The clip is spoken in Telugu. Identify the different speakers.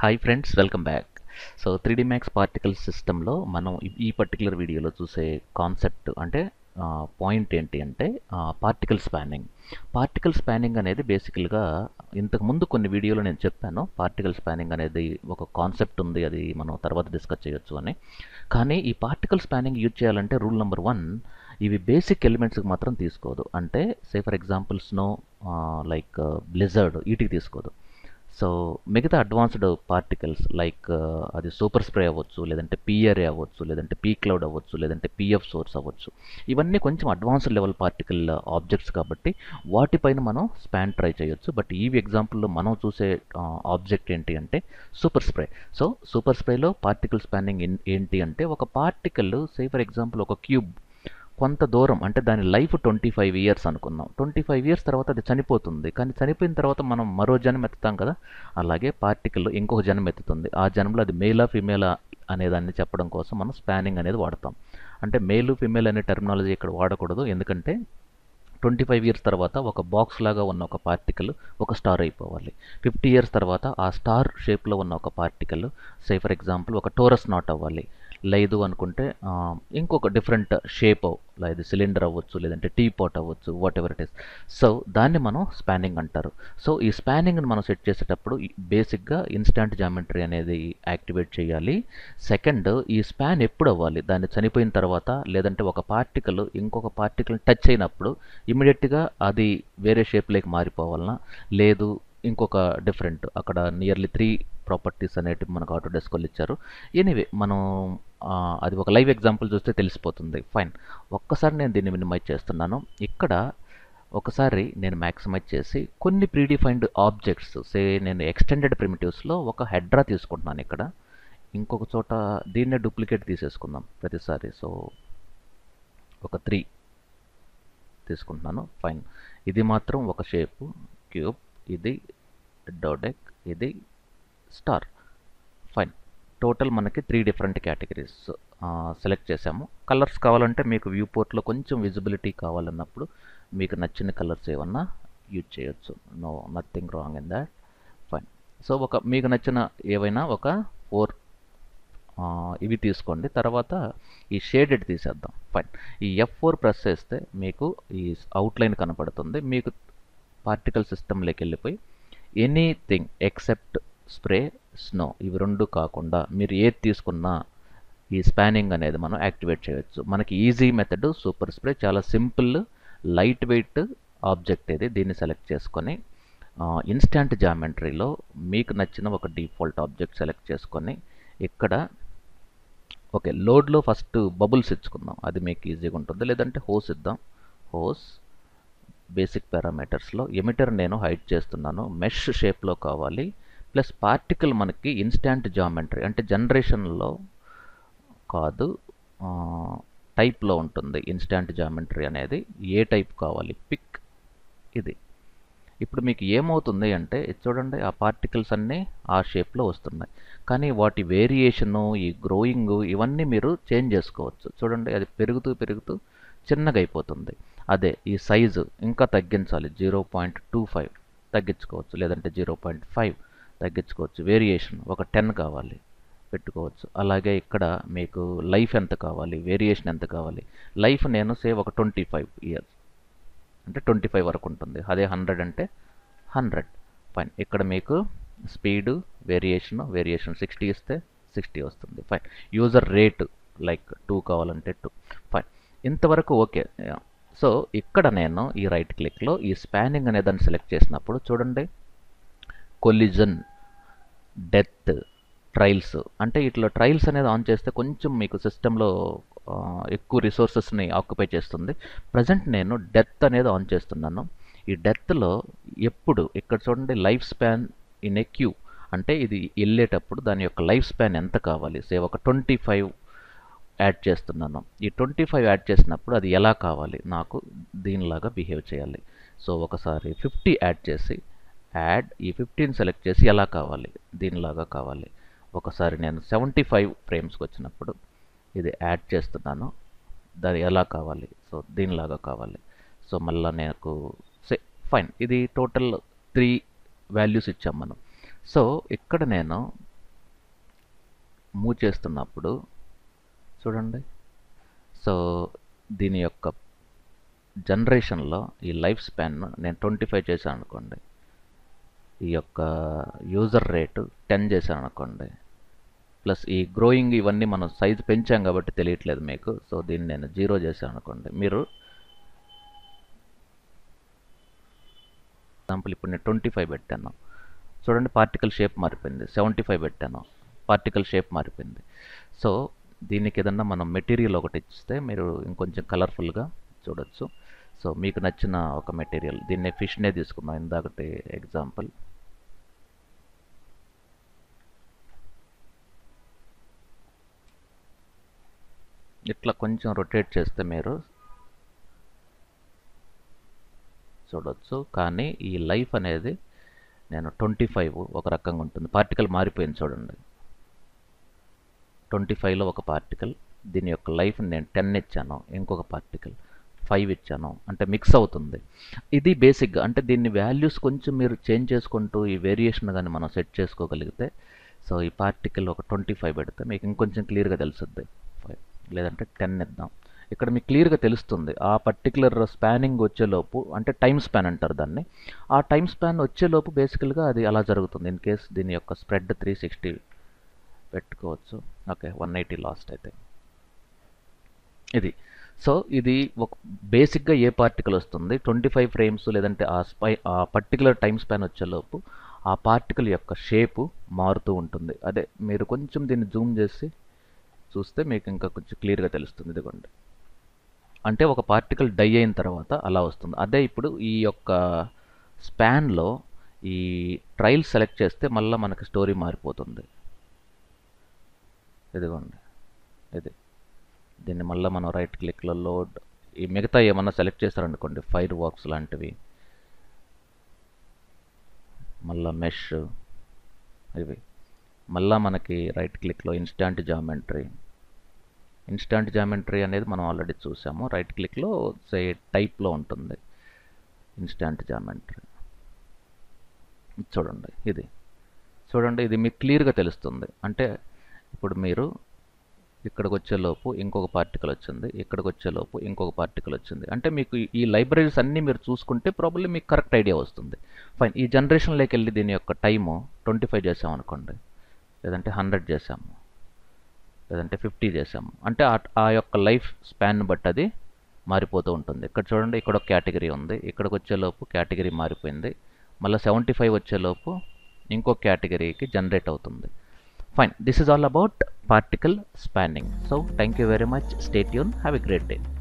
Speaker 1: hi friends welcome back so three D max particle సిస్టంలో మనం ఈ- ఈ పర్టికులర్ వీడియోలో చూసే కాన్సెప్ట్ అంటే పాయింట్ ఏంటి అంటే పార్టికల్ స్పానింగ్ పార్టికల్ స్పానింగ్ అనేది బేసికల్గా ఇంతకు ముందు కొన్ని వీడియోలో నేను చెప్పాను పార్టికల్ స్పానింగ్ అనేది ఒక కాన్సెప్ట్ ఉంది అది మనం తర్వాత డిస్కస్ చేయొచ్చు అని కానీ ఈ పార్టికల్ స్పానింగ్ యూజ్ చేయాలంటే రూల్ నెంబర్ వన్ ఇవి బేసిక్ ఎలిమెంట్స్కి మాత్రం తీసుకోదు అంటే say for example snow like blizzard వీటికి తీసుకోదు సో మిగతా అడ్వాన్స్డ్ పార్టికల్స్ లైక్ అది సూపర్ స్ప్రే అవ్వచ్చు లేదంటే పిఆర్ఏ అవ్వచ్చు లేదంటే పీ క్లౌడ్ అవ్వచ్చు లేదంటే పిఎఫ్ సోర్స్ అవ్వచ్చు ఇవన్నీ కొంచెం అడ్వాన్స్డ్ లెవెల్ పార్టికల్ ఆబ్జెక్ట్స్ కాబట్టి వాటిపైన మనం స్పాన్ ట్రై చేయొచ్చు బట్ ఈ ఎగ్జాంపుల్లో మనం చూసే ఆబ్జెక్ట్ ఏంటి అంటే సూపర్ స్ప్రే సో సూపర్ స్ప్రేలో పార్టికల్ స్పానింగ్ ఏంటి అంటే ఒక పార్టికల్ సే ఫర్ ఎగ్జాంపుల్ ఒక క్యూబ్ కొంత దూరం అంటే దాని లైఫ్ ట్వంటీ ఫైవ్ ఇయర్స్ అనుకుందాం ట్వంటీ ఫైవ్ ఇయర్స్ తర్వాత అది చనిపోతుంది కానీ చనిపోయిన తర్వాత మనం మరో జన్మ ఎత్తుతాం కదా అలాగే పార్టికల్ ఇంకొక జన్మ ఎత్తుతుంది ఆ జన్మలో అది మేలా ఫిమేలా అనేదాన్ని చెప్పడం కోసం మనం స్పానింగ్ అనేది వాడతాం అంటే మేలు ఫిమేల్ అనే టెర్మినాలజీ ఇక్కడ వాడకూడదు ఎందుకంటే ట్వంటీ ఫైవ్ ఇయర్స్ తర్వాత ఒక బాక్స్ లాగా ఉన్న ఒక పార్టికల్ ఒక స్టార్ అయిపోవాలి ఫిఫ్టీ ఇయర్స్ తర్వాత ఆ స్టార్ షేప్లో ఉన్న ఒక పార్టికల్ సే ఫర్ ఎగ్జాంపుల్ ఒక టోరస్ నాట్ అవ్వాలి లేదు అనుకుంటే ఆ, ఇంకొక డిఫరెంట్ షేప్ లేదు సిలిండర్ అవ్వచ్చు లేదంటే టీ పాట్ అవ్వచ్చు whatever it is so దాన్ని మనం స్పానింగ్ అంటారు సో ఈ స్పానింగ్ని మనం సెట్ చేసేటప్పుడు బేసిక్గా ఇన్స్టాంట్ జామెట్రీ అనేది యాక్టివేట్ చేయాలి సెకండ్ ఈ స్పాన్ ఎప్పుడు అవ్వాలి దాన్ని చనిపోయిన తర్వాత లేదంటే ఒక పార్టికల్ ఇంకొక పార్టికల్ టచ్ అయినప్పుడు ఇమీడియట్గా అది వేరే షేప్లోకి మారిపోవాలన్నా లేదు ఇంకొక డిఫరెంట్ అక్కడ నియర్లీ త్రీ ప్రాపర్టీస్ అనేటివి మనకు ఆటో డెస్కోలు ఇచ్చారు ఎనీవే మనం ఆ, అది ఒక లైవ్ ఎగ్జాంపుల్ చూస్తే తెలిసిపోతుంది ఫైన్ ఒక్కసారి నేను దీన్ని మినిమైజ్ చేస్తున్నాను ఇక్కడ ఒకసారి నేను మ్యాక్సిమైజ్ చేసి కొన్ని ప్రీడిఫైన్డ్ ఆబ్జెక్ట్స్ సే నేను ఎక్స్టెండెడ్ ప్రిమిటివ్స్లో ఒక హెడ్రా తీసుకుంటున్నాను ఇక్కడ ఇంకొక చోట దీన్నే డూప్లికేట్ తీసేసుకుందాం ప్రతిసారి సో ఒక త్రీ తీసుకుంటున్నాను ఫైన్ ఇది మాత్రం ఒక షేప్ క్యూబ్ ఇది డోడెక్ ఇది స్టార్ ఫైన్ టోటల్ మనకి త్రీ డిఫరెంట్ కేటగిరీస్ సెలెక్ట్ చేసాము కలర్స్ కావాలంటే మీకు వ్యూ పోర్ట్లో కొంచెం విజిబిలిటీ కావాలన్నప్పుడు మీకు నచ్చిన కలర్స్ ఏమన్నా యూజ్ చేయొచ్చు no nothing wrong in that fine so ఒక మీకు నచ్చిన ఏవైనా ఒక ఫోర్ ఇవి తీసుకోండి తర్వాత ఈ షేడెడ్ తీసేద్దాం ఫైన్ ఈ ఎఫ్ ఫోర్ ప్రెస్ చేస్తే మీకు ఈ అవుట్లైన్ కనపడుతుంది మీకు పార్టికల్ సిస్టంలోకి వెళ్ళిపోయి ఎనీథింగ్ ఎక్సెప్ట్ స్ప్రే స్నో ఇవి రెండు కాకుండా మీరు ఏది తీసుకున్నా ఈ స్పానింగ్ అనేది మనం యాక్టివేట్ చేయొచ్చు మనకి ఈజీ మెథడ్ సూపర్ స్ప్రే చాలా సింపుల్ లైట్ వెయిట్ ఆబ్జెక్ట్ ఇది దీన్ని సెలెక్ట్ చేసుకొని ఇన్స్టాంట్ జామెంట్రీలో మీకు నచ్చిన ఒక డిఫాల్ట్ ఆబ్జెక్ట్ సెలెక్ట్ చేసుకొని ఇక్కడ ఓకే లోడ్లో ఫస్ట్ బబుల్స్ ఇచ్చుకుందాం అది మీకు ఈజీగా ఉంటుంది లేదంటే హోస్ ఇద్దాం హోస్ బేసిక్ పారామీటర్స్లో ఎమిటర్ నేను హైడ్ చేస్తున్నాను మెష్ షేప్లో కావాలి ప్లస్ పార్టికల్ మనకి ఇన్స్టాంట్ జామెంట్రీ అంటే జనరేషన్లో కాదు టైప్లో ఉంటుంది ఇన్స్టాంట్ జామెంట్రీ అనేది ఏ టైప్ కావాలి పిక్ ఇది ఇప్పుడు మీకు ఏమవుతుంది అంటే ఇది చూడండి ఆ పార్టికల్స్ అన్నీ ఆ షేప్లో వస్తున్నాయి కానీ వాటి వేరియేషను ఈ గ్రోయింగ్ ఇవన్నీ మీరు చేంజ్ చేసుకోవచ్చు చూడండి అది పెరుగుతూ పెరుగుతూ చిన్నగా అయిపోతుంది అదే ఈ సైజు ఇంకా తగ్గించాలి జీరో పాయింట్ టూ ఫైవ్ తగ్గించుకోవచ్చు లేదంటే జీరో పాయింట్ ఫైవ్ తగ్గించుకోవచ్చు వేరియేషన్ ఒక టెన్ కావాలి పెట్టుకోవచ్చు అలాగే ఇక్కడ మీకు లైఫ్ ఎంత కావాలి వేరియేషన్ ఎంత కావాలి లైఫ్ నేను సేవ్ ఒక ట్వంటీ ఫైవ్ ఇయర్స్ అంటే ట్వంటీ ఫైవ్ వరకు ఉంటుంది అదే హండ్రెడ్ అంటే హండ్రెడ్ ఫైన్ ఇక్కడ మీకు స్పీడు వేరియేషన్ వేరియేషన్ సిక్స్టీ ఇస్తే సిక్స్టీ వస్తుంది fine user rate like two కావాలంటే టూ ఫైన్ ఇంతవరకు ఓకే సో ఇక్కడ నేను ఈ రైట్ క్లిక్లో ఈ స్పానింగ్ అనే దాన్ని సెలెక్ట్ చేసినప్పుడు చూడండి కొలిజన్ డెత్ ట్రయల్స్ అంటే ఇట్లా ట్రయల్స్ అనేది ఆన్ చేస్తే కొంచెం మీకు సిస్టంలో ఎక్కువ రిసోర్సెస్ని ఆక్యుపై చేస్తుంది ప్రజెంట్ నేను డెత్ అనేది ఆన్ చేస్తున్నాను ఈ డెత్లో ఎప్పుడు ఇక్కడ చూడండి life span in a queue అంటే ఇది వెళ్ళేటప్పుడు దాని యొక్క లైఫ్ స్పాన్ ఎంత కావాలి సే ఒక ట్వంటీ ఫైవ్ యాడ్ చేస్తున్నాను ఈ ట్వంటీ ఫైవ్ యాడ్ చేసినప్పుడు అది ఎలా కావాలి నాకు దీనిలాగా బిహేవ్ చేయాలి సో ఒకసారి ఫిఫ్టీ యాడ్ చేసి యాడ్ ఈ ఫిఫ్టీన్ సెలెక్ట్ చేసి ఎలా కావాలి దీనిలాగా కావాలి ఒకసారి నేను సెవెంటీ ఫైవ్ ఫ్రేమ్స్కి వచ్చినప్పుడు ఇది యాడ్ చేస్తున్నాను దాని ఎలా కావాలి సో దీనిలాగా కావాలి సో మళ్ళీ నాకు సే ఫైన్ ఇది టోటల్ త్రీ వాల్యూస్ ఇచ్చాం మనం సో ఇక్కడ నేను మూవ్ చేస్తున్నప్పుడు చూడండి సో దీని యొక్క జనరేషన్లో ఈ లైఫ్ స్పాన్ నేను ట్వంటీ ఫైవ్ చేశాను అనుకోండి ఈ యొక్క యూజర్ రేటు టెన్ చేశాను అనుకోండి ప్లస్ ఈ గ్రోయింగ్ ఇవన్నీ మనం సైజు పెంచాం కాబట్టి తెలియట్లేదు మీకు సో దీన్ని నేను జీరో చేశాను అనుకోండి మీరు ఎగ్జాంపుల్ ఇప్పుడు నేను ట్వంటీ ఫైవ్ పెట్టాను చూడండి పార్టికల్ షేప్ మారిపోయింది సెవెంటీ ఫైవ్ పెట్టాను పార్టికల్ షేప్ మారిపోయింది సో దీనికి ఏదన్నా మనం మెటీరియల్ ఒకటి ఇస్తే మీరు ఇంకొంచెం కలర్ఫుల్గా చూడొచ్చు సో మీకు నచ్చిన ఒక మెటీరియల్ దీన్ని ఫిష్నే తీసుకుందాం ఇందాకటి ఎగ్జాంపుల్ ఇట్లా కొంచెం రొటేట్ చేస్తే మీరు చూడొచ్చు కానీ ఈ లైఫ్ అనేది నేను ట్వంటీ ఫైవ్ ఒక రకంగా ఉంటుంది పార్టికల్ మారిపోయింది చూడండి ట్వంటీ ఫైవ్లో ఒక పార్టికల్ దీని యొక్క లైఫ్ నేను టెన్ ఇచ్చాను ఇంకొక పార్టికల్ ఫైవ్ ఇచ్చాను అంటే మిక్స్ అవుతుంది ఇది బేసిక్గా అంటే దీన్ని వాల్యూస్ కొంచెం మీరు చేంజ్ చేసుకుంటూ ఈ వేరియేషన్ కానీ మనం సెట్ చేసుకోగలిగితే సో ఈ పార్టికల్ ఒక ట్వంటీ ఫైవ్ పెడితే మీకు ఇంకొంచెం క్లియర్గా తెలుస్తుంది ఫైవ్ లేదంటే టెన్ ఇద్దాం ఇక్కడ మీకు క్లియర్గా తెలుస్తుంది ఆ పర్టికులర్ స్పానింగ్ వచ్చేలోపు అంటే టైం స్పాన్ అంటారు దాన్ని ఆ టైం స్పాన్ వచ్చేలోపు బేసికల్గా అది అలా జరుగుతుంది ఇన్ కేస్ దీని యొక్క స్ప్రెడ్ త్రీ సిక్స్టీ పెట్టుకోవచ్చు ఓకే వన్ ఎయిటీ లాస్ట్ అయితే ఇది సో ఇది ఒక బేసిక్గా ఏ పార్టికల్ వస్తుంది ట్వంటీ ఫైవ్ ఫ్రేమ్స్ లేదంటే ఆ స్పై ఆ పర్టికులర్ టైం స్పాన్ వచ్చేలోపు ఆ పార్టికల్ యొక్క షేపు మారుతూ ఉంటుంది అదే మీరు కొంచెం దీన్ని జూమ్ చేసి చూస్తే మీకు ఇంకా కొంచెం క్లియర్గా తెలుస్తుంది ఇదిగోండి అంటే ఒక పార్టికల్ డై అయిన తర్వాత అలా వస్తుంది అదే ఇప్పుడు ఈ యొక్క స్పాన్లో ఈ ట్రయల్ సెలెక్ట్ చేస్తే మళ్ళీ మనకి స్టోరీ మారిపోతుంది ఇదిగోండి ఇది దీన్ని మళ్ళీ మనం రైట్ క్లిక్లో లోడ్ ఈ మిగతా ఏమన్నా సెలెక్ట్ చేస్తారనుకోండి ఫైర్ వర్క్స్ లాంటివి మళ్ళా మెష్ ఇవి మళ్ళా మనకి రైట్ క్లిక్లో ఇన్స్టాంట్ జామెంట్రీ ఇన్స్టాంట్ జామెంట్రీ అనేది మనం ఆల్రెడీ చూసాము రైట్ క్లిక్లో సే టైప్లో ఉంటుంది ఇన్స్టాంట్ జామెంట్రీ చూడండి ఇది చూడండి ఇది మీకు క్లియర్గా తెలుస్తుంది అంటే ఇప్పుడు మీరు ఇక్కడికి వచ్చేలోపు ఇంకొక పార్టికల్ వచ్చింది ఇక్కడికి వచ్చేలోపు ఇంకొక పార్టికల్ వచ్చింది అంటే మీకు ఈ లైబ్రరీస్ అన్నీ మీరు చూసుకుంటే ప్రాబ్లీ మీకు కరెక్ట్ ఐడియా వస్తుంది ఫైన్ ఈ జనరేషన్లోకి వెళ్ళి దీని యొక్క టైము ట్వంటీ ఫైవ్ చేసాం అనుకోండి లేదంటే హండ్రెడ్ చేసాము లేదంటే ఫిఫ్టీ చేసాము అంటే ఆ యొక్క లైఫ్ స్పాన్ బట్టి అది మారిపోతూ ఉంటుంది ఇక్కడ చూడండి ఇక్కడ ఒక కేటగిరీ ఉంది ఇక్కడికి వచ్చేలోపు కేటగిరీ మారిపోయింది మళ్ళీ సెవెంటీ ఫైవ్ వచ్చేలోపు ఇంకో కేటగిరీకి జనరేట్ అవుతుంది fine this is all about particle spanning so thank you very much stay tuned have a great day